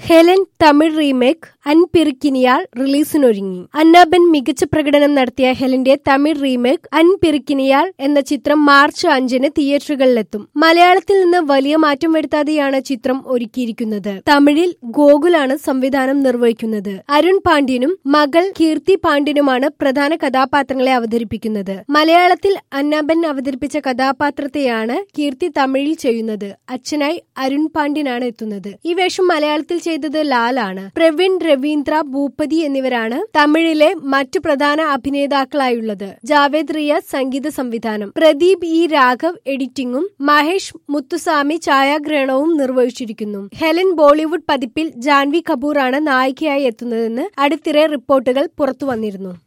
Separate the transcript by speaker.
Speaker 1: Helen Tamil remake അൻപിറിക്കിനിയാൾ റിലീസിനൊരുങ്ങി അന്നാബൻ മികച്ച പ്രകടനം നടത്തിയ ഹെലന്റെ തമിഴ് റീമേക്ക് അൻപിറിക്കിനിയാൾ എന്ന ചിത്രം മാർച്ച് അഞ്ചിന് തിയേറ്ററുകളിലെത്തും മലയാളത്തിൽ നിന്ന് വലിയ മാറ്റം വരുത്താതെയാണ് ചിത്രം ഒരുക്കിയിരിക്കുന്നത് തമിഴിൽ ഗോകുലാണ് സംവിധാനം നിർവഹിക്കുന്നത് അരുൺ പാണ്ഡ്യനും മകൾ കീർത്തി പാണ്ഡ്യനുമാണ് പ്രധാന കഥാപാത്രങ്ങളെ അവതരിപ്പിക്കുന്നത് മലയാളത്തിൽ അന്നാബൻ അവതരിപ്പിച്ച കഥാപാത്രത്തെയാണ് കീർത്തി തമിഴിൽ ചെയ്യുന്നത് അച്ഛനായി അരുൺ പാണ്ഡ്യനാണ് എത്തുന്നത് ഈ വേഷം മലയാളത്തിൽ ചെയ്തത് ലാലാണ് പ്രവീൺ രവീന്ദ്ര ഭൂപതി എന്നിവരാണ് തമിഴിലെ മറ്റു പ്രധാന അഭിനേതാക്കളായുള്ളത് ജാവേദ് റിയ സംഗീത സംവിധാനം പ്രദീപ് ഇ രാഘവ് എഡിറ്റിംഗും മഹേഷ് മുത്തുസ്വാമി ഛായാഗ്രഹണവും നിർവഹിച്ചിരിക്കുന്നു ഹെലൻ ബോളിവുഡ് പതിപ്പിൽ ജാൻവി കപൂറാണ് നായികയായി എത്തുന്നതെന്ന് അടുത്തിടെ റിപ്പോർട്ടുകൾ പുറത്തുവന്നിരുന്നു